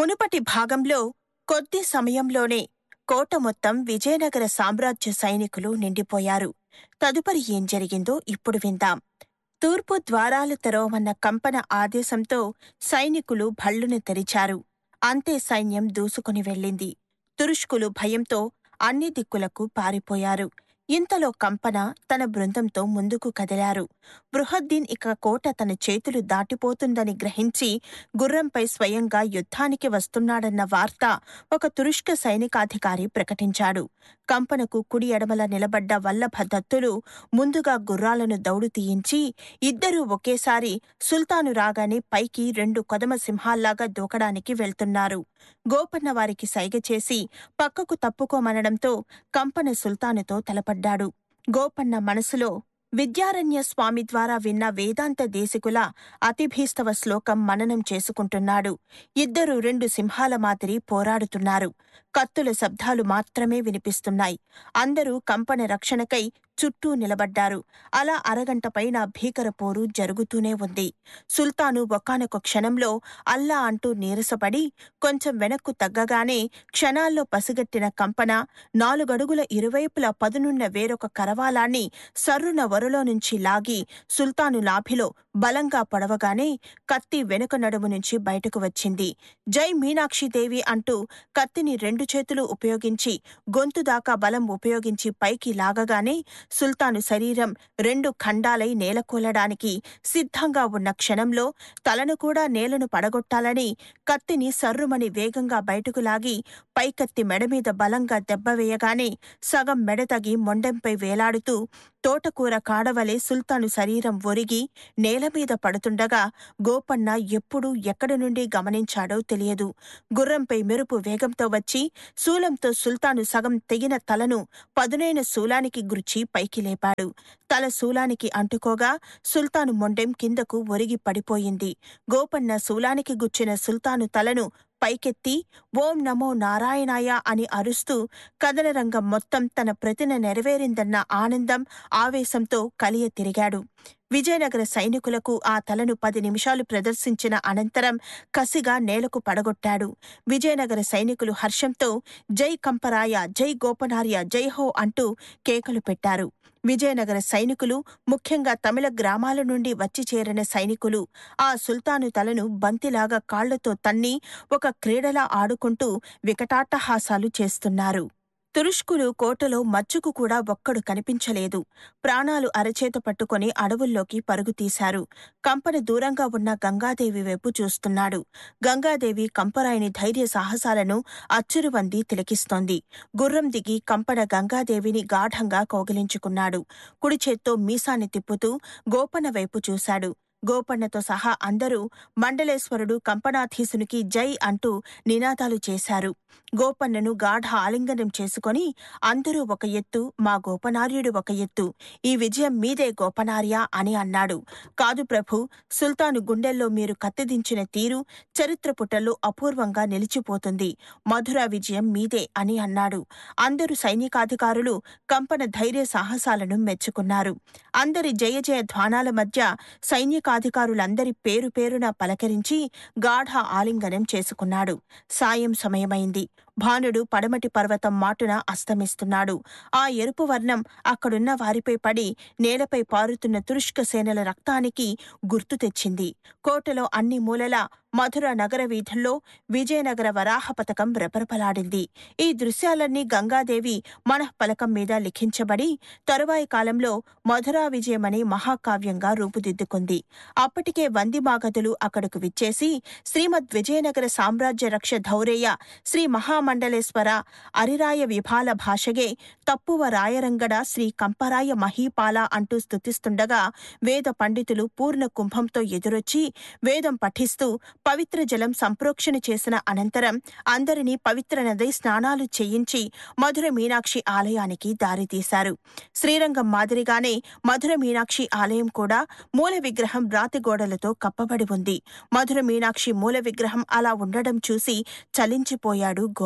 మునుపటి భాగంలో కొద్ది సమయంలోనే కోట మొత్తం విజయనగర సామ్రాజ్య సైనికులు నిండిపోయారు తదుపరి ఏం జరిగిందో ఇప్పుడు విందాం తూర్పు ద్వారాలు తెరవమన్న కంపన ఆదేశంతో సైనికులు భళ్లును తెరిచారు అంతే సైన్యం దూసుకుని వెళ్ళింది తురుష్కులు భయంతో అన్ని దిక్కులకు పారిపోయారు ఇంతలో కంపన తన బృందంతో ముందుకు కదిలారు బృహద్దీన్ ఇక కోట తన చేతులు దాటిపోతుందని గ్రహించి గుర్రంపై స్వయంగా యుద్ధానికి వస్తున్నాడన్న వార్త ఒక తురుష్క సైనికాధికారి ప్రకటించాడు కంపనకు కుడి ఎడమల నిలబడ్డ వల్లభ దత్తులు ముందుగా గుర్రాలను దౌడు తీయించి ఇద్దరూ ఒకేసారి సుల్తాను రాగానే పైకి రెండు కొదమ సింహాల్లాగా దూకడానికి వెళ్తున్నారు గోపన్న వారికి సైగ చేసి పక్కకు తప్పుకోమనడంతో కంపన సుల్తానుతో తలపడ్డాడు గోపన్న మనసులో విద్యారణ్య స్వామి ద్వారా విన్న వేదాంత దేశికుల అతిభీస్తవ శ్లోకం మననం చేసుకుంటున్నాడు ఇద్దరు రెండు సింహాల మాదిరి పోరాడుతున్నారు కత్తుల శబ్దాలు మాత్రమే వినిపిస్తున్నాయి అందరూ కంపన రక్షణకై చుట్టూ నిలబడ్డారు అలా అరగంట పైన భీకర పోరు జరుగుతూనే ఉంది సుల్తాను ఒకానొక క్షణంలో అల్లా అంటూ నీరసపడి కొంచెం వెనక్కు తగ్గగానే క్షణాల్లో పసిగట్టిన కంపన నాలుగడుగుల ఇరువైపులా పదునున్న వేరొక కరవాలాన్ని సర్రున వరులో నుంచి లాగి సుల్తాను లాభిలో బలంగా పొడవగానే కత్తి వెనుక నడుము నుంచి బయటకు వచ్చింది జై మీనాక్షిదేవి అంటూ కత్తిని రెండు చేతులు ఉపయోగించి గొంతు దాకా బలం ఉపయోగించి పైకి లాగగానే సుల్తాను శరీరం రెండు ఖండాలై నేలకూలడానికి సిద్ధంగా ఉన్న క్షణంలో తలను కూడా నేలను పడగొట్టాలని కత్తిని సర్రుమని వేగంగా బయటకు లాగి పైకత్తి మెడమీద బలంగా దెబ్బవేయగానే సగం మెడ తగి మొండెంపై వేలాడుతూ తోటకూర కాడవలే సుల్తాను శరీరం ఒరిగి నేలమీద పడుతుండగా గోపన్న ఎప్పుడు ఎక్కడి నుండి గమనించాడో తెలియదు గుర్రంపై మెరుపు వేగంతో వచ్చి శూలంతో సుల్తాను సగం తెగిన తలను పదునైన శూలానికి గుర్చి పైకి లేపాడు తల శూలానికి అంటుకోగా సుల్తాను మొండెం కిందకు ఒరిగి పడిపోయింది గోపన్న శూలానికి గుచ్చిన సుల్తాను తలను పైకెత్తి ఓం నమో నారాయణాయ అని అరుస్తూ కథనరంగం మొత్తం తన ప్రతిన నెరవేరిందన్న ఆనందం ఆవేశంతో కలియ తిరిగాడు విజయనగర సైనికులకు ఆ తలను పది నిమిషాలు ప్రదర్శించిన అనంతరం కసిగా నేలకు పడగొట్టాడు విజయనగర సైనికులు హర్షంతో జై కంపరాయ జై గోపనార్య జై హో అంటూ కేకలు పెట్టారు విజయనగర సైనికులు ముఖ్యంగా తమిళ గ్రామాల నుండి వచ్చి చేరిన సైనికులు ఆ సుల్తాను తలను బంతిలాగా కాళ్లతో తన్ని ఒక క్రీడలా ఆడుకుంటూ వికటాట్టహాసాలు చేస్తున్నారు తురుష్కులు కోటలో మచ్చుకు కూడా ఒక్కడు కనిపించలేదు ప్రాణాలు అరచేత పట్టుకొని అడవుల్లోకి పరుగు తీశారు కంపన దూరంగా ఉన్న గంగాదేవి వైపు చూస్తున్నాడు గంగాదేవి కంపరాయని ధైర్య సాహసాలను అచ్చురువంది తిలకిస్తోంది గుర్రం దిగి కంపన గంగాదేవిని గాఢంగా కౌగిలించుకున్నాడు కుడి చేత్తో మీసాన్ని తిప్పుతూ గోపన్న వైపు చూశాడు గోపన్నతో సహా అందరూ మండలేశ్వరుడు కంపనాధీసునికి జై అంటూ నినాదాలు చేశారు గోపన్నను గాఢ ఆలింగనం చేసుకొని అందరూ ఒక ఎత్తు మా గోపనార్యుడు ఒక ఎత్తు ఈ విజయం మీదే గోపనార్య అని అన్నాడు కాదు ప్రభు సుల్తాను గుండెల్లో మీరు కత్తిదించిన తీరు చరిత్ర పుటల్లో అపూర్వంగా నిలిచిపోతుంది మధుర విజయం మీదే అని అన్నాడు అందరూ సైనికాధికారులు కంపన ధైర్య సాహసాలను మెచ్చుకున్నారు అందరి జయ జయ ధ్వానాల మధ్య సైనికాధికారులందరి పేరు పేరున పలకరించి గాఢ ఆలింగనం చేసుకున్నాడు సాయం సమయమైంది భానుడు పడమటి పర్వతం మాటున అస్తమిస్తున్నాడు ఆ ఎరుపు వర్ణం అక్కడున్న వారిపై పడి నేలపై పారుతున్న తురుష్క సేనల రక్తానికి గుర్తు తెచ్చింది కోటలో అన్ని మూలలా మధుర నగర వీధుల్లో విజయనగర వరాహ పథకం రెపరెపలాడింది ఈ దృశ్యాలన్నీ గంగాదేవి మనఃపలకం మీద లిఖించబడి తరువాయి కాలంలో మధురా విజయమనే మహాకావ్యంగా రూపుదిద్దుకుంది అప్పటికే వందిమాగదులు అక్కడకు విచ్చేసి శ్రీమద్ విజయనగర సామ్రాజ్య రక్ష ధౌరేయ శ్రీ మహామండలేశ్వర అరిరాయ విభాల భాషగే తప్పువ రాయరంగడ శ్రీ కంపరాయ మహీపాల అంటూ స్తుతిస్తుండగా వేద పండితులు పూర్ణ కుంభంతో ఎదురొచ్చి వేదం పఠిస్తూ పవిత్ర జలం సంప్రోక్షణ చేసిన అనంతరం అందరినీ పవిత్ర నది స్నానాలు చేయించి మధుర మీనాక్షి ఆలయానికి దారితీశారు శ్రీరంగం మాదిరిగానే మధుర మీనాక్షి ఆలయం కూడా మూల విగ్రహం రాతి గోడలతో కప్పబడి ఉంది మధుర మీనాక్షి మూల విగ్రహం అలా ఉండడం చూసి చలించిపోయాడు గోప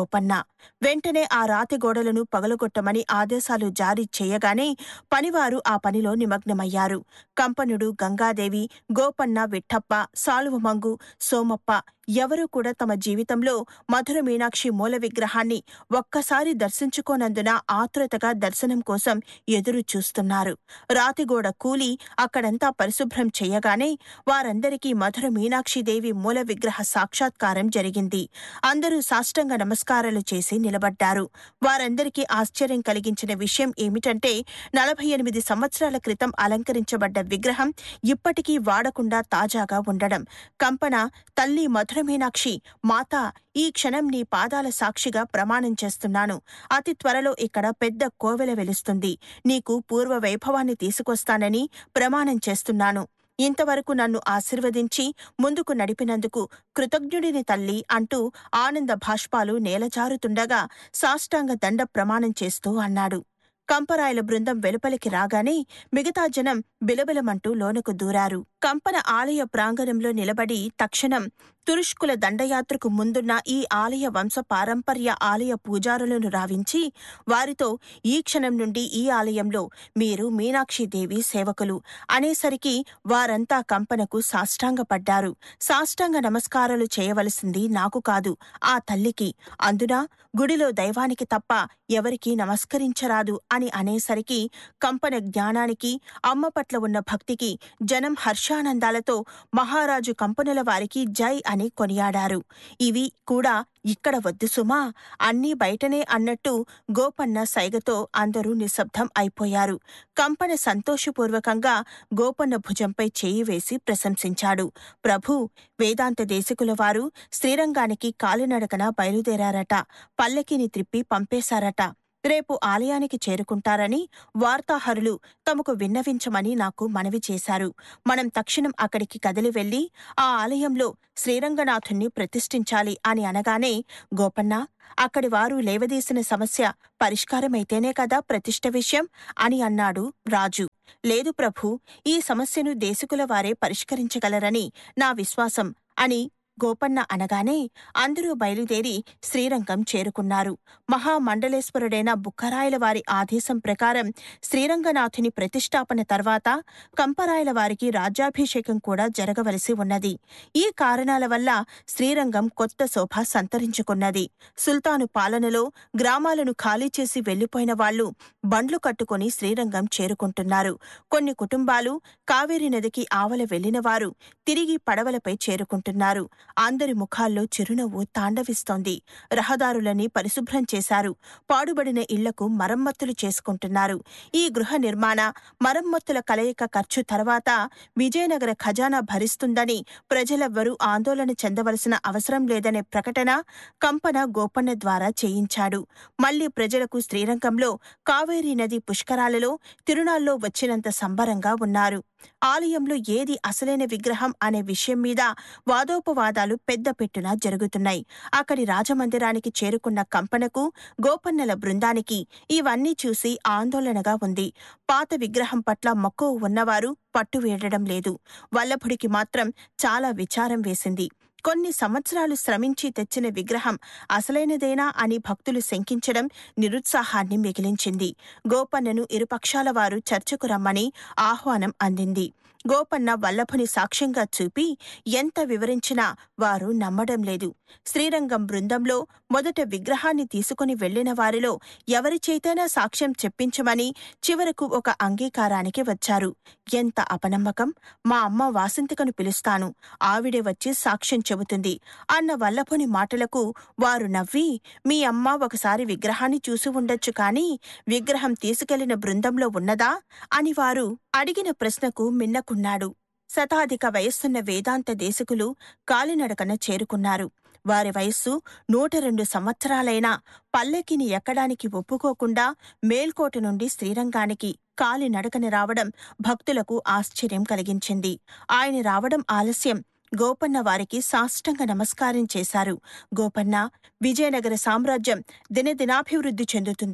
గోపన్న వెంటనే ఆ రాతి గోడలను పగలగొట్టమని ఆదేశాలు జారీ చేయగానే పనివారు ఆ పనిలో నిమగ్నమయ్యారు కంపనుడు గంగాదేవి గోపన్న విఠప్ప సాలువమంగు సోమప్ప ఎవరూ కూడా తమ జీవితంలో మధుర మీనాక్షి మూల విగ్రహాన్ని ఒక్కసారి దర్శించుకోనందున ఆతృతగా దర్శనం కోసం ఎదురు చూస్తున్నారు రాతిగోడ కూలి అక్కడంతా పరిశుభ్రం చేయగానే వారందరికీ మధుర మీనాక్షిదేవి మూల విగ్రహ సాక్షాత్కారం జరిగింది అందరూ సాష్టంగ నమస్కారాలు చేసి నిలబడ్డారు వారందరికీ ఆశ్చర్యం కలిగించిన విషయం ఏమిటంటే నలభై ఎనిమిది సంవత్సరాల క్రితం అలంకరించబడ్డ విగ్రహం ఇప్పటికీ వాడకుండా తాజాగా ఉండడం కంపన తల్లి మధురమీనాక్షి మాత ఈ క్షణం నీ పాదాల సాక్షిగా ప్రమాణం చేస్తున్నాను అతి త్వరలో ఇక్కడ పెద్ద కోవెల వెలుస్తుంది నీకు పూర్వ వైభవాన్ని తీసుకొస్తానని ప్రమాణం చేస్తున్నాను ఇంతవరకు నన్ను ఆశీర్వదించి ముందుకు నడిపినందుకు కృతజ్ఞుడిని తల్లి అంటూ ఆనంద భాష్పాలు నేలజారుతుండగా సాష్టాంగ దండ ప్రమాణం చేస్తూ అన్నాడు కంపరాయల బృందం వెలుపలికి రాగానే మిగతా జనం బిలబిలమంటూ లోనకు దూరారు కంపన ఆలయ ప్రాంగణంలో నిలబడి తక్షణం తురుష్కుల దండయాత్రకు ముందున్న ఈ ఆలయ వంశ పారంపర్య ఆలయ పూజారులను రావించి వారితో ఈ క్షణం నుండి ఈ ఆలయంలో మీరు మీనాక్షిదేవి సేవకులు అనేసరికి వారంతా కంపనకు సాష్టాంగపడ్డారు సాష్టాంగ నమస్కారాలు చేయవలసింది నాకు కాదు ఆ తల్లికి అందున గుడిలో దైవానికి తప్ప ఎవరికీ నమస్కరించరాదు అని అనేసరికి కంపన జ్ఞానానికి అమ్మ పట్ల ఉన్న భక్తికి జనం హర్షానందాలతో మహారాజు కంపనుల వారికి జై అని కొనియాడారు ఇవి కూడా ఇక్కడ వద్దు సుమా అన్నీ బయటనే అన్నట్టు గోపన్న సైగతో అందరూ నిశ్శబ్దం అయిపోయారు కంపన సంతోషపూర్వకంగా గోపన్న భుజంపై చేయి వేసి ప్రశంసించాడు ప్రభు వేదాంత దేశికుల వారు శ్రీరంగానికి కాలినడకన బయలుదేరారట పల్లకిని త్రిప్పి పంపేశారట రేపు ఆలయానికి చేరుకుంటారని వార్తాహరులు తమకు విన్నవించమని నాకు మనవి చేశారు మనం తక్షణం అక్కడికి కదిలి వెళ్లి ఆ ఆలయంలో శ్రీరంగనాథుణ్ణి ప్రతిష్ఠించాలి అని అనగానే గోపన్న అక్కడి వారు లేవదీసిన సమస్య పరిష్కారమైతేనే కదా ప్రతిష్ఠ విషయం అని అన్నాడు రాజు లేదు ప్రభు ఈ సమస్యను దేశికుల వారే పరిష్కరించగలరని నా విశ్వాసం అని గోపన్న అనగానే అందరూ బయలుదేరి శ్రీరంగం చేరుకున్నారు మహామండలేశ్వరుడైన బుక్కరాయల వారి ఆదేశం ప్రకారం శ్రీరంగనాథుని ప్రతిష్టాపన తర్వాత కంపరాయల వారికి రాజ్యాభిషేకం కూడా జరగవలసి ఉన్నది ఈ కారణాల వల్ల శ్రీరంగం కొత్త శోభ సంతరించుకున్నది సుల్తాను పాలనలో గ్రామాలను ఖాళీ చేసి వెళ్లిపోయిన వాళ్లు బండ్లు కట్టుకుని శ్రీరంగం చేరుకుంటున్నారు కొన్ని కుటుంబాలు కావేరి నదికి ఆవల వెళ్లిన వారు తిరిగి పడవలపై చేరుకుంటున్నారు అందరి ముఖాల్లో చిరునవ్వు తాండవిస్తోంది రహదారులని పరిశుభ్రం చేశారు పాడుబడిన ఇళ్లకు మరమ్మతులు చేసుకుంటున్నారు ఈ గృహ నిర్మాణ మరమ్మతుల కలయిక ఖర్చు తర్వాత విజయనగర ఖజానా భరిస్తుందని ప్రజలెవ్వరూ ఆందోళన చెందవలసిన అవసరం లేదనే ప్రకటన కంపన గోపన్న ద్వారా చేయించాడు మళ్లీ ప్రజలకు శ్రీరంగంలో కావేరీ నది పుష్కరాలలో తిరునాల్లో వచ్చినంత సంబరంగా ఉన్నారు ఆలయంలో ఏది అసలైన విగ్రహం అనే విషయం మీద వాదోపవాదాలు పెద్ద పెట్టున జరుగుతున్నాయి అక్కడి రాజమందిరానికి చేరుకున్న కంపనకు గోపన్నల బృందానికి ఇవన్నీ చూసి ఆందోళనగా ఉంది పాత విగ్రహం పట్ల మక్కువ ఉన్నవారు పట్టు వీడడం లేదు వల్లభుడికి మాత్రం చాలా విచారం వేసింది కొన్ని సంవత్సరాలు శ్రమించి తెచ్చిన విగ్రహం అసలైనదేనా అని భక్తులు శంకించడం నిరుత్సాహాన్ని మిగిలించింది గోపన్నను ఇరుపక్షాల వారు చర్చకు రమ్మని ఆహ్వానం అందింది గోపన్న వల్లభుని సాక్ష్యంగా చూపి ఎంత వివరించినా వారు నమ్మడం లేదు శ్రీరంగం బృందంలో మొదట విగ్రహాన్ని తీసుకుని వెళ్లిన వారిలో ఎవరి చేతైనా సాక్ష్యం చెప్పించమని చివరకు ఒక అంగీకారానికి వచ్చారు ఎంత అపనమ్మకం మా అమ్మ వాసంతికను పిలుస్తాను ఆవిడే వచ్చి సాక్ష్యం చెబుతుంది అన్న వల్లభుని మాటలకు వారు నవ్వి మీ అమ్మ ఒకసారి విగ్రహాన్ని చూసి ఉండొచ్చు కాని విగ్రహం తీసుకెళ్లిన బృందంలో ఉన్నదా అని వారు అడిగిన ప్రశ్నకు మిన్నకున్నాడు శతాధిక వయస్సున్న వేదాంత దేశకులు కాలినడకన చేరుకున్నారు వారి వయస్సు నూట రెండు సంవత్సరాలైనా పల్లెకిని ఎక్కడానికి ఒప్పుకోకుండా మేల్కోట నుండి శ్రీరంగానికి కాలినడకన రావడం భక్తులకు ఆశ్చర్యం కలిగించింది ఆయన రావడం ఆలస్యం గోపన్న వారికి సాష్టంగ నమస్కారం చేశారు గోపన్న విజయనగర సామ్రాజ్యం దినదినాభివృద్ధి చెందుతుంది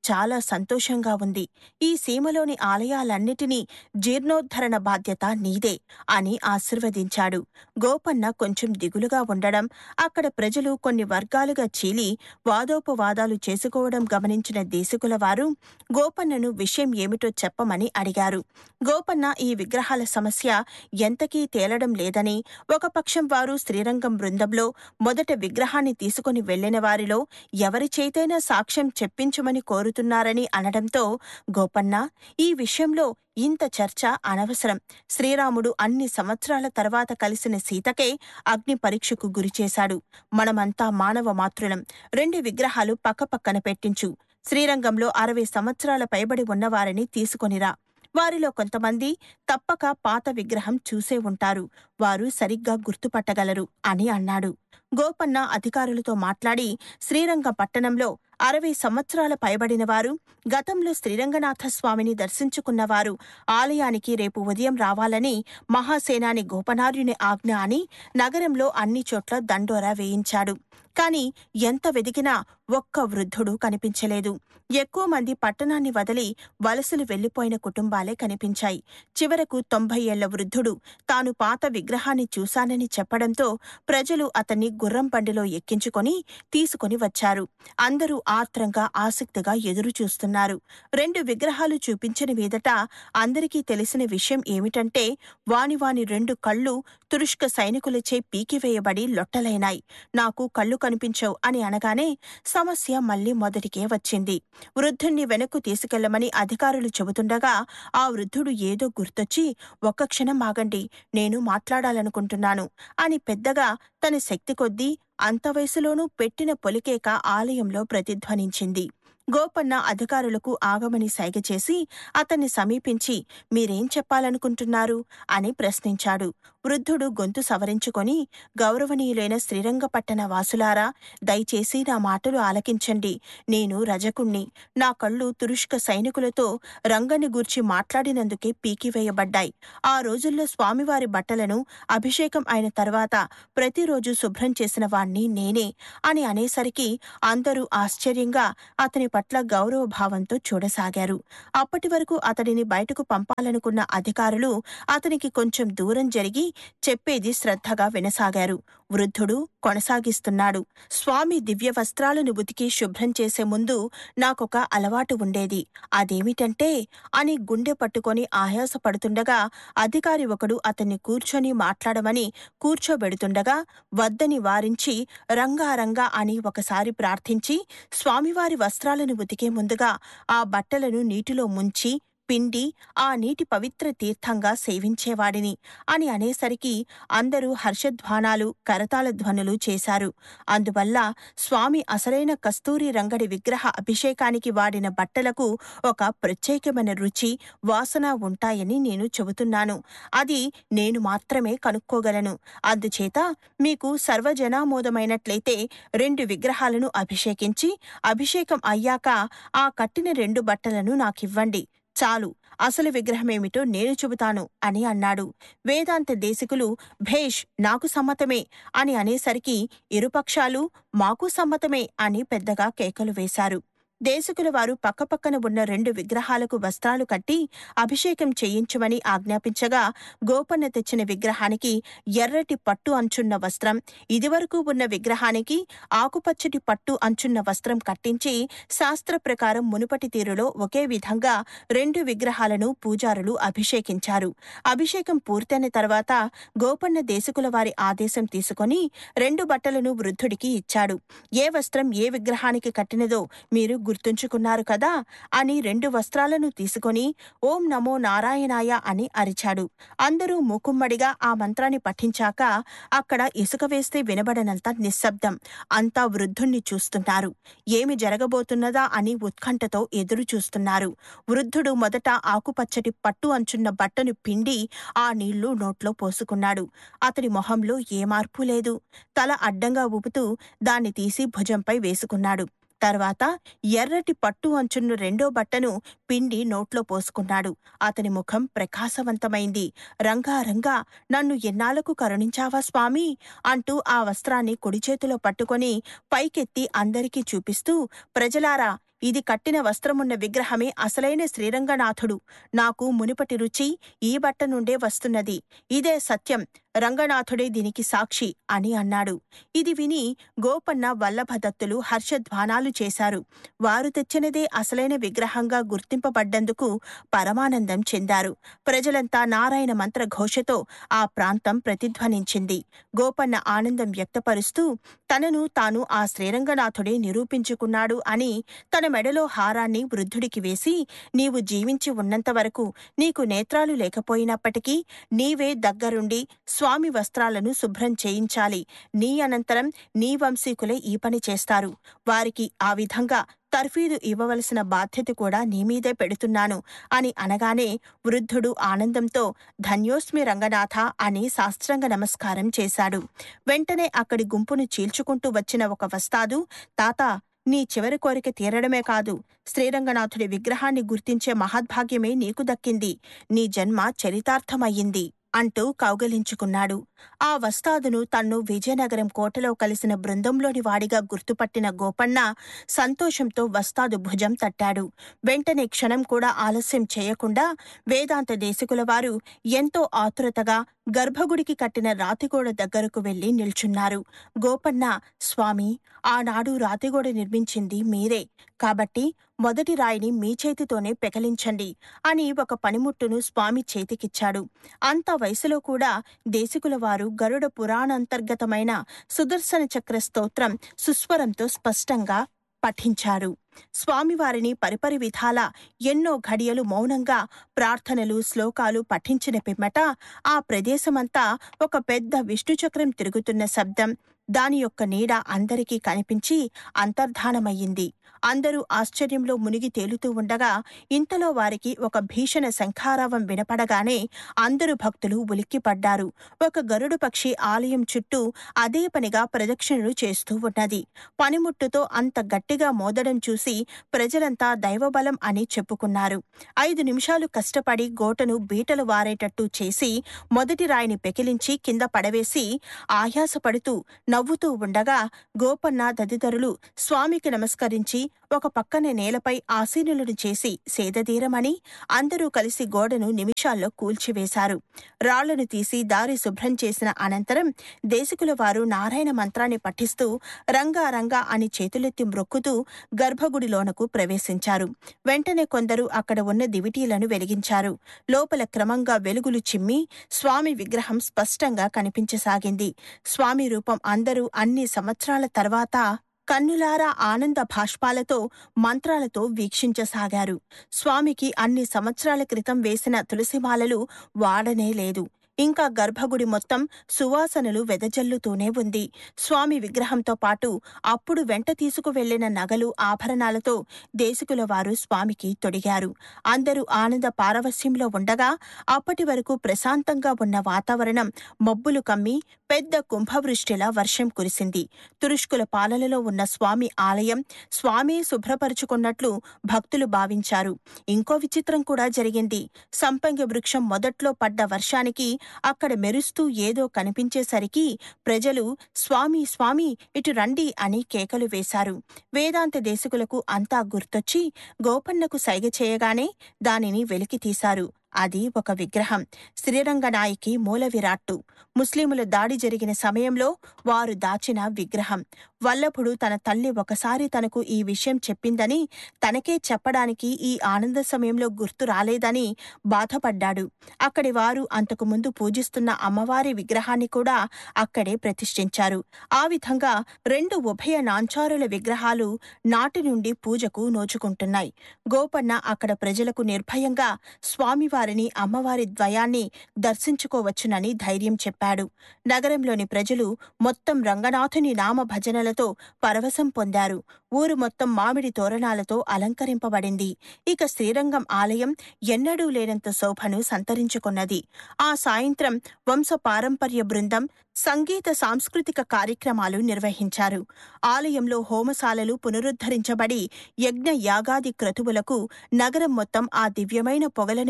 చాలా సంతోషంగా ఉంది ఈ సీమలోని ఆలయాలన్నిటినీ జీర్ణోద్ధరణ బాధ్యత నీదే అని ఆశీర్వదించాడు గోపన్న కొంచెం దిగులుగా ఉండడం అక్కడ ప్రజలు కొన్ని వర్గాలుగా చీలి వాదోపవాదాలు చేసుకోవడం గమనించిన దేశకుల వారు గోపన్నను విషయం ఏమిటో చెప్పమని అడిగారు గోపన్న ఈ విగ్రహాల సమస్య ఎంతకీ తేలడం లేదని ఒక పక్షం వారు శ్రీరంగం బృందంలో మొదట విగ్రహాన్ని తీసుకుని వెళ్లిన వారిలో ఎవరి చేతైనా సాక్ష్యం చెప్పించమని కోరుతున్నారని అనడంతో గోపన్న ఈ విషయంలో ఇంత చర్చ అనవసరం శ్రీరాముడు అన్ని సంవత్సరాల తర్వాత కలిసిన సీతకే అగ్ని పరీక్షకు గురిచేశాడు మనమంతా మానవ మాతృలం రెండు విగ్రహాలు పక్కపక్కన పెట్టించు శ్రీరంగంలో అరవై సంవత్సరాల పైబడి ఉన్నవారిని తీసుకొనిరా వారిలో కొంతమంది తప్పక పాత విగ్రహం చూసే ఉంటారు వారు సరిగ్గా గుర్తుపట్టగలరు అని అన్నాడు గోపన్న అధికారులతో మాట్లాడి శ్రీరంగ పట్టణంలో అరవై సంవత్సరాల పైబడిన వారు గతంలో శ్రీరంగనాథ స్వామిని దర్శించుకున్నవారు ఆలయానికి రేపు ఉదయం రావాలని మహాసేనాని గోపనార్యుని ఆజ్ఞ అని నగరంలో అన్ని చోట్ల దండోరా వేయించాడు కాని ఎంత వెదికినా ఒక్క వృద్ధుడు కనిపించలేదు ఎక్కువ మంది పట్టణాన్ని వదిలి వలసలు వెళ్లిపోయిన కుటుంబాలే కనిపించాయి చివరకు తొంభై ఏళ్ల వృద్ధుడు తాను పాత విగ్రహాన్ని చూశానని చెప్పడంతో ప్రజలు అతన్ని గుర్రం బండిలో ఎక్కించుకొని తీసుకొని వచ్చారు అందరూ ఆత్రంగా ఆసక్తిగా ఎదురు చూస్తున్నారు రెండు విగ్రహాలు చూపించిన మీదట అందరికీ తెలిసిన విషయం ఏమిటంటే వాని వాని రెండు కళ్ళు తురుష్క సైనికులచే పీకివేయబడి లొట్టలైనాయి నాకు కళ్ళు కనిపించవు అని అనగానే సమస్య మళ్లీ మొదటికే వచ్చింది వృద్ధుణ్ణి వెనక్కు తీసుకెళ్లమని అధికారులు చెబుతుండగా ఆ వృద్ధుడు ఏదో గుర్తొచ్చి ఒక్క క్షణం ఆగండి నేను మాట్లాడాలనుకుంటున్నాను అని పెద్దగా తన శక్తి కొద్దీ అంత వయసులోనూ పెట్టిన పొలికేక ఆలయంలో ప్రతిధ్వనించింది గోపన్న అధికారులకు ఆగమని సైగ చేసి అతన్ని సమీపించి మీరేం చెప్పాలనుకుంటున్నారు అని ప్రశ్నించాడు వృద్ధుడు గొంతు సవరించుకొని గౌరవనీయులైన శ్రీరంగపట్టణ వాసులారా దయచేసి నా మాటలు ఆలకించండి నేను రజకుణ్ణి నా కళ్ళు తురుష్క సైనికులతో రంగని గూర్చి మాట్లాడినందుకే పీకివేయబడ్డాయి ఆ రోజుల్లో స్వామివారి బట్టలను అభిషేకం అయిన తర్వాత ప్రతిరోజు శుభ్రం చేసిన వాణ్ణి నేనే అని అనేసరికి అందరూ ఆశ్చర్యంగా అతని పట్ల గౌరవ భావంతో చూడసాగారు అప్పటి వరకు అతడిని బయటకు పంపాలనుకున్న అధికారులు అతనికి కొంచెం దూరం జరిగి చెప్పేది శ్రద్ధగా వినసాగారు వృద్ధుడు కొనసాగిస్తున్నాడు స్వామి దివ్య వస్త్రాలను ఉతికి శుభ్రం చేసే ముందు నాకొక అలవాటు ఉండేది అదేమిటంటే అని గుండె పట్టుకొని ఆయాసపడుతుండగా అధికారి ఒకడు అతన్ని కూర్చొని మాట్లాడమని కూర్చోబెడుతుండగా వద్దని వారించి రంగారంగా అని ఒకసారి ప్రార్థించి స్వామివారి వస్త్రాలను ఉతికే ముందుగా ఆ బట్టలను నీటిలో ముంచి పిండి ఆ నీటి పవిత్ర తీర్థంగా సేవించేవాడిని అని అనేసరికి అందరూ హర్షధ్వానాలు కరతాళ ధ్వనులు చేశారు అందువల్ల స్వామి అసలైన కస్తూరి రంగడి విగ్రహ అభిషేకానికి వాడిన బట్టలకు ఒక ప్రత్యేకమైన రుచి వాసన ఉంటాయని నేను చెబుతున్నాను అది నేను మాత్రమే కనుక్కోగలను అందుచేత మీకు సర్వజనామోదమైనట్లయితే రెండు విగ్రహాలను అభిషేకించి అభిషేకం అయ్యాక ఆ కట్టిన రెండు బట్టలను నాకివ్వండి చాలు అసలు విగ్రహమేమిటో నేను చెబుతాను అని అన్నాడు వేదాంత దేశికులు భేష్ నాకు సమ్మతమే అని అనేసరికి ఇరుపక్షాలు మాకు సమ్మతమే అని పెద్దగా కేకలు వేశారు దేశకుల వారు పక్కపక్కన ఉన్న రెండు విగ్రహాలకు వస్త్రాలు కట్టి అభిషేకం చేయించమని ఆజ్ఞాపించగా గోపన్న తెచ్చిన విగ్రహానికి ఎర్రటి పట్టు అంచున్న వస్త్రం ఇదివరకు ఉన్న విగ్రహానికి ఆకుపచ్చటి పట్టు అంచున్న వస్త్రం కట్టించి శాస్త్ర ప్రకారం మునుపటి తీరులో ఒకే విధంగా రెండు విగ్రహాలను పూజారులు అభిషేకించారు అభిషేకం పూర్తయిన తర్వాత గోపన్న దేశకుల వారి ఆదేశం తీసుకొని రెండు బట్టలను వృద్ధుడికి ఇచ్చాడు ఏ వస్త్రం ఏ విగ్రహానికి కట్టినదో మీరు గుర్తుంచుకున్నారు కదా అని రెండు వస్త్రాలను తీసుకొని ఓం నమో నారాయణాయ అని అరిచాడు అందరూ మూకుమ్మడిగా ఆ మంత్రాన్ని పఠించాక అక్కడ ఇసుక వేస్తే వినబడనంత నిశ్శబ్దం అంతా వృద్ధుణ్ణి చూస్తున్నారు ఏమి జరగబోతున్నదా అని ఉత్కంఠతో ఎదురు చూస్తున్నారు వృద్ధుడు మొదట ఆకుపచ్చటి పట్టు అంచున్న బట్టను పిండి ఆ నీళ్లు నోట్లో పోసుకున్నాడు అతడి మొహంలో ఏ మార్పు లేదు తల అడ్డంగా ఊపుతూ దాన్ని తీసి భుజంపై వేసుకున్నాడు తర్వాత ఎర్రటి పట్టు అంచున్న రెండో బట్టను పిండి నోట్లో పోసుకున్నాడు అతని ముఖం ప్రకాశవంతమైంది రంగా రంగా నన్ను ఎన్నాళ్లకు కరుణించావా స్వామి అంటూ ఆ వస్త్రాన్ని కుడి చేతిలో పట్టుకొని పైకెత్తి అందరికీ చూపిస్తూ ప్రజలారా ఇది కట్టిన వస్త్రమున్న విగ్రహమే అసలైన శ్రీరంగనాథుడు నాకు మునుపటి రుచి ఈ బట్ట నుండే వస్తున్నది ఇదే సత్యం రంగనాథుడే దీనికి సాక్షి అని అన్నాడు ఇది విని గోపన్న వల్లభదత్తులు హర్షధ్వానాలు చేశారు వారు తెచ్చినదే అసలైన విగ్రహంగా గుర్తింపబడ్డందుకు పరమానందం చెందారు ప్రజలంతా నారాయణ మంత్ర ఘోషతో ఆ ప్రాంతం ప్రతిధ్వనించింది గోపన్న ఆనందం వ్యక్తపరుస్తూ తనను తాను ఆ శ్రీరంగనాథుడే నిరూపించుకున్నాడు అని తన మెడలో హారాన్ని వృద్ధుడికి వేసి నీవు జీవించి ఉన్నంత వరకు నీకు నేత్రాలు లేకపోయినప్పటికీ నీవే దగ్గరుండి స్వామి వస్త్రాలను శుభ్రం చేయించాలి నీ అనంతరం నీ వంశీకులే ఈ పని చేస్తారు వారికి ఆ విధంగా తర్ఫీదు ఇవ్వవలసిన బాధ్యత కూడా నీమీదే పెడుతున్నాను అని అనగానే వృద్ధుడు ఆనందంతో ధన్యోస్మి రంగనాథ అని సాష్టాంగ నమస్కారం చేశాడు వెంటనే అక్కడి గుంపును చీల్చుకుంటూ వచ్చిన ఒక వస్తాదు తాత నీ చివరి కోరిక తీరడమే కాదు శ్రీరంగనాథుడి విగ్రహాన్ని గుర్తించే మహద్భాగ్యమే నీకు దక్కింది నీ జన్మ చరితార్థమయ్యింది అంటూ కౌగలించుకున్నాడు ఆ వస్తాదును తన్ను విజయనగరం కోటలో కలిసిన బృందంలోని వాడిగా గుర్తుపట్టిన గోపన్న సంతోషంతో వస్తాదు భుజం తట్టాడు వెంటనే క్షణం కూడా ఆలస్యం చేయకుండా వేదాంత దేశకుల వారు ఎంతో ఆతురతగా గర్భగుడికి కట్టిన రాతిగోడ దగ్గరకు వెళ్లి నిల్చున్నారు గోపన్న స్వామి ఆనాడు రాతిగోడ నిర్మించింది మీరే కాబట్టి మొదటి రాయిని మీ చేతితోనే పెకలించండి అని ఒక పనిముట్టును స్వామి చేతికిచ్చాడు అంత వయసులో కూడా దేశికుల వారు గరుడ పురాణాంతర్గతమైన సుదర్శన చక్ర స్తోత్రం సుస్వరంతో స్పష్టంగా పఠించారు స్వామివారిని పరిపరి విధాల ఎన్నో ఘడియలు మౌనంగా ప్రార్థనలు శ్లోకాలు పఠించిన పిమ్మట ఆ ప్రదేశమంతా ఒక పెద్ద విష్ణుచక్రం తిరుగుతున్న శబ్దం దాని యొక్క నీడ అందరికీ కనిపించి అంతర్ధానమయ్యింది అందరూ ఆశ్చర్యంలో మునిగి తేలుతూ ఉండగా ఇంతలో వారికి ఒక భీషణ శంఖారావం వినపడగానే అందరు భక్తులు ఉలిక్కిపడ్డారు ఒక గరుడు పక్షి ఆలయం చుట్టూ అదే పనిగా ప్రదక్షిణలు చేస్తూ ఉన్నది పనిముట్టుతో అంత గట్టిగా మోదడం చూసి ప్రజలంతా దైవబలం అని చెప్పుకున్నారు ఐదు నిమిషాలు కష్టపడి గోటను బీటలు వారేటట్టు చేసి మొదటి రాయిని పెకిలించి కింద పడవేసి ఆయాసపడుతూ నవ్వుతూ ఉండగా గోపన్న తదితరులు స్వామికి నమస్కరించి ఒక పక్కన నేలపై ఆసీనులను చేసి సేదతీరమని అందరూ కలిసి గోడను నిమిషాల్లో కూల్చివేశారు రాళ్లను తీసి దారి శుభ్రం చేసిన అనంతరం దేశకుల వారు నారాయణ మంత్రాన్ని పఠిస్తూ రంగా రంగా అని చేతులెత్తి మ్రొక్కుతూ గర్భగుడిలోనకు ప్రవేశించారు వెంటనే కొందరు అక్కడ ఉన్న దివిటీలను వెలిగించారు లోపల క్రమంగా వెలుగులు చిమ్మి స్వామి విగ్రహం స్పష్టంగా కనిపించసాగింది స్వామి రూపం అందరూ అన్ని సంవత్సరాల తర్వాత కన్నులారా ఆనంద భాష్పాలతో మంత్రాలతో వీక్షించసాగారు స్వామికి అన్ని సంవత్సరాల క్రితం వేసిన తులసిమాలలు వాడనే లేదు ఇంకా గర్భగుడి మొత్తం సువాసనలు వెదజల్లుతూనే ఉంది స్వామి విగ్రహంతో పాటు అప్పుడు వెంట తీసుకువెళ్లిన నగలు ఆభరణాలతో దేశకుల వారు స్వామికి తొడిగారు అందరూ ఆనంద పారవస్యంలో ఉండగా అప్పటి వరకు ప్రశాంతంగా ఉన్న వాతావరణం మబ్బులు కమ్మి పెద్ద కుంభవృష్టిలా వర్షం కురిసింది తురుష్కుల పాలనలో ఉన్న స్వామి ఆలయం స్వామి శుభ్రపరుచుకున్నట్లు భక్తులు భావించారు ఇంకో విచిత్రం కూడా జరిగింది సంపంగి వృక్షం మొదట్లో పడ్డ వర్షానికి అక్కడ మెరుస్తూ ఏదో కనిపించేసరికి ప్రజలు స్వామి స్వామి ఇటు రండి అని కేకలు వేశారు వేదాంత దేశకులకు అంతా గుర్తొచ్చి గోపన్నకు సైగ చేయగానే దానిని వెలికి తీశారు అది ఒక విగ్రహం శ్రీరంగనాయికి మూల విరాట్టు ముస్లిముల దాడి జరిగిన సమయంలో వారు దాచిన విగ్రహం వల్లభుడు తన తల్లి ఒకసారి తనకు ఈ విషయం చెప్పిందని తనకే చెప్పడానికి ఈ ఆనంద సమయంలో గుర్తు రాలేదని బాధపడ్డాడు అక్కడి వారు అంతకుముందు పూజిస్తున్న అమ్మవారి విగ్రహాన్ని కూడా అక్కడే ప్రతిష్ఠించారు ఆ విధంగా రెండు ఉభయ నాంచారుల విగ్రహాలు నాటి నుండి పూజకు నోచుకుంటున్నాయి గోపన్న అక్కడ ప్రజలకు నిర్భయంగా స్వామివారిని అమ్మవారి ద్వయాన్ని దర్శించుకోవచ్చునని ధైర్యం చెప్పాడు నగరంలోని ప్రజలు మొత్తం రంగనాథుని నామ భజనలతో పరవశం పొందారు ఊరు మొత్తం మామిడి తోరణాలతో అలంకరింపబడింది ఇక శ్రీరంగం ఆలయం ఎన్నడూ లేనంత శోభను సంతరించుకున్నది ఆ సాయంత్రం వంశ పారంపర్య బృందం సంగీత సాంస్కృతిక కార్యక్రమాలు నిర్వహించారు ఆలయంలో హోమశాలలు పునరుద్ధరించబడి యజ్ఞ యాగాది క్రతువులకు నగరం మొత్తం ఆ దివ్యమైన పొగలను చూసి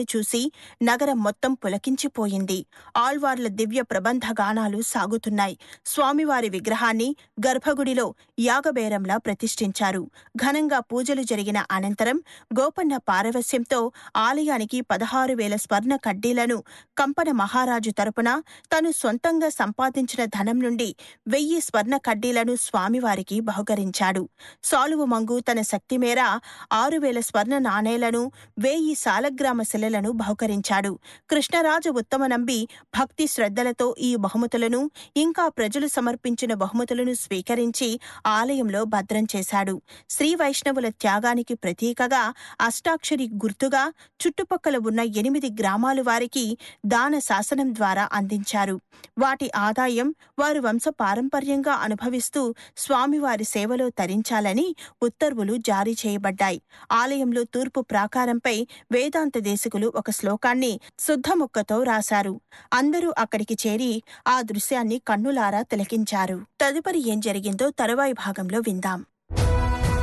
నగరం మొత్తం పులకించిపోయింది ఆళ్వార్ల దివ్య ప్రబంధ గానాలు సాగుతున్నాయి స్వామివారి విగ్రహాన్ని గర్భగుడిలో యాగబేరంలా ప్రతిష్ఠించారు ఘనంగా పూజలు జరిగిన అనంతరం గోపన్న పారవస్యంతో ఆలయానికి పదహారు వేల స్వర్ణ కడ్డీలను కంపన మహారాజు తరపున తను సొంతంగా సంపాదించిన ధనం నుండి వెయ్యి స్వర్ణ కడ్డీలను స్వామివారికి బహుకరించాడు సాలువ మంగు తన శక్తి మేర ఆరు వేల స్వర్ణ నాణేలను వేయి సాలగ్రామ శిలలను బహుకరించాడు కృష్ణరాజు ఉత్తమనంబి భక్తి శ్రద్ధలతో ఈ బహుమతులను ఇంకా ప్రజలు సమర్పించిన బహుమతులను స్వీకరించి ఆలయంలో భద్రం చేశాడు శ్రీ వైష్ణవుల త్యాగానికి ప్రతీకగా అష్టాక్షరి గుర్తుగా చుట్టుపక్కల ఉన్న ఎనిమిది గ్రామాలు వారికి దాన శాసనం ద్వారా అందించారు వాటి ఆదాయం వారు వంశ పారంపర్యంగా అనుభవిస్తూ స్వామివారి సేవలో తరించాలని ఉత్తర్వులు జారీ చేయబడ్డాయి ఆలయంలో తూర్పు ప్రాకారంపై వేదాంత దేశికులు ఒక శ్లోకాన్ని శుద్ధముక్కతో రాశారు అందరూ అక్కడికి చేరి ఆ దృశ్యాన్ని కన్నులారా తిలకించారు తదుపరి ఏం జరిగిందో తరువాయి భాగంలో విందాం